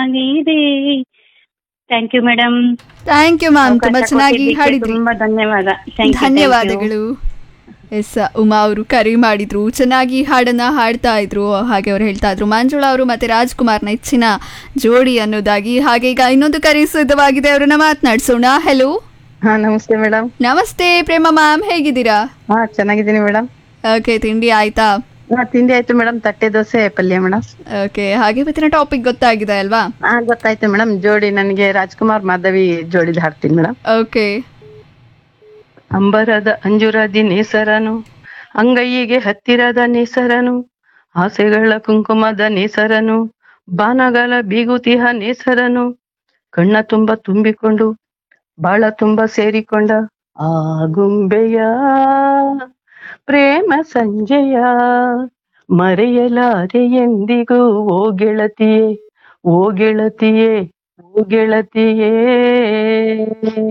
ಚೆನ್ನಾಗಿದೆ thank you madam thank you ma'am ತುಂಬಾ ಚೆನ್ನಾಗಿ ಹಾಡಿದ್ರಿ ತುಂಬಾ ಧನ್ಯವಾದ Thank you, ಧನ್ಯವಾದಗಳು ಎಸ್ ಉಮಾ ಅವರು ಕರೆ ಮಾಡಿದ್ರು ಚೆನ್ನಾಗಿ ಹಾಡನ್ನ ಹಾಡ್ತಾ ಇದ್ರು ಹಾಗೆ ಅವ್ರು ಹೇಳ್ತಾ ಇದ್ರು ಮಂಜುಳಾ ಅವರು ಮತ್ತೆ ರಾಜ್ಕುಮಾರ್ ನೆಚ್ಚಿನ ಜೋಡಿ ಅನ್ನೋದಾಗಿ ಹಾಗೆ ಈಗ ಇನ್ನೊಂದು ಕರೆ ಸಿದ್ಧವಾಗಿದೆ ಅವರನ್ನ ಮಾತನಾಡಿಸೋಣ ಹೆಲೋ ಹಾ ನಮಸ್ತೆ ಮೇಡಮ್ ನಮಸ್ತೆ ಪ್ರೇಮ ಮ್ಯಾಮ್ ಹೇಗಿದ್ದೀರಾ ಹಾ ಚೆನ್ನಾಗಿದ್ದೀನಿ ಮೇಡಮ್ ಓಕೆ ತಿಂಡಿ ಆಯ್ತಾ ಹಾ ತಿಂಡಿ ಆಯ್ತು ಮೇಡಮ್ ತಟ್ಟೆ ದೋಸೆ ಪಲ್ಯ ಮೇಡಮ್ ಓಕೆ ಹಾಗೆ ಇವತ್ತಿನ ಟಾಪಿಕ್ ಗೊತ್ತಾಗಿದೆ ಅಲ್ವಾ ಹಾ ಗೊತ್ತಾಯ್ತು ಮೇಡಮ್ ಜೋಡಿ ನನಗೆ ರಾಜ್ಕುಮಾರ್ ಮಾಧವಿ ಜೋಡಿದ ಹಾಡ್ತೀನಿ ಮೇಡಮ್ ಓಕೆ ಅಂಬರದ ಅಂಜುರದಿ ನೇಸರನು ಅಂಗೈಯಿಗೆ ಹತ್ತಿರದ ನೇಸರನು ಆಸೆಗಳ ಕುಂಕುಮದ ನೇಸರನು ಬಾನಗಳ ಬೀಗುತಿಹ ನೇಸರನು ಕಣ್ಣ ತುಂಬ ತುಂಬಿಕೊಂಡು ಬಾಳ ತುಂಬ ಸೇರಿಕೊಂಡ ಆ ಗುಂಬೆಯ ಪ್ರೇಮ ಸಂಜೆಯ ಮರೆಯಲಾರೆ ಎಂದಿಗೂ ಓ ಗೆಳತಿಯೇ ಓ ಗೆಳತಿಯೇ ಓ ಗೆಳತಿಯೇ